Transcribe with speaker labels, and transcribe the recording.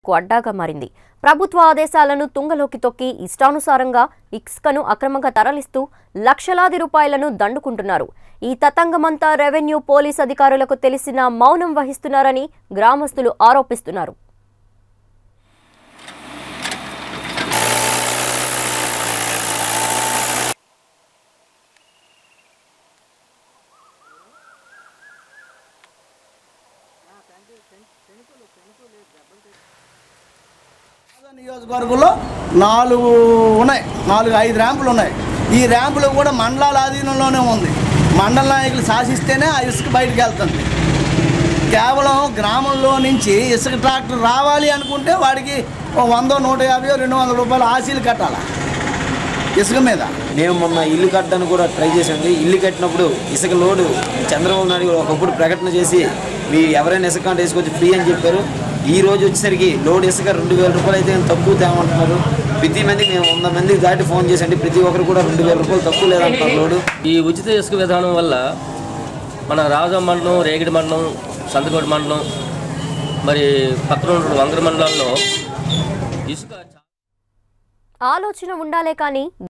Speaker 1: అడ్డాగా మారింది ప్రభుత్వ ఆదేశాలను తుంగలోకి తొక్కి ఇష్టానుసారంగా ఇసుకను అక్రమంగా తరలిస్తూ లక్షలాది రూపాయలను దండుకుంటున్నారు ఈ తతంగమంతా రెవెన్యూ పోలీస్ అధికారులకు తెలిసినా మౌనం వహిస్తున్నారని గ్రామస్తులు ఆరోపిస్తున్నారు
Speaker 2: నియోజకవర్గంలో నాలుగు ఉన్నాయి నాలుగు ఐదు ర్యాంపులు ఉన్నాయి ఈ ర్యాంపులు కూడా మండలాల ఆధీనంలోనే ఉంది మండల నాయకులు శాసిస్తేనే ఆ ఇసుక బయటకు వెళ్తుంది కేవలం గ్రామంలో నుంచి ఇసుక ట్రాక్టర్ రావాలి అనుకుంటే వాడికి ఓ వందో నూట యాభై రెండు వందల రూపాయలు ఆశీలు కట్టాలి ఇసుక మీద
Speaker 3: మేము మొన్న ఇల్లు కట్టడానికి కూడా ట్రై చేసాము ఇల్లు కట్టినప్పుడు ఇసుక లోడు చంద్రబాబు నాయుడు గారు ఒకప్పుడు ప్రకటన చేసి మీ ఎవరైనా ఇసుక అంటే వేసుకొచ్చి ఫ్రీ అని చెప్పారు ఈ రోజు వచ్చేసరికి లోడ్ ఇసుక రెండు వేల రూపాయలు అయితే తక్కువ తేమంటున్నారు ప్రతి మంది మేము వంద మందికి దాటి ఫోన్ చేసండి ప్రతి ఒక్కరు కూడా రెండు వేల రూపాయలు తక్కువ లేదంటున్నారు లోడు
Speaker 4: ఈ ఉచిత ఇసుక విధానం వల్ల మన రాజం మండలం రేగిడి మండలం సంతకోటి మండలం మరి పక్కన ఉన్న వంగర మండలాల్లో ఇసుక
Speaker 1: ఆలోచన ఉండాలే కానీ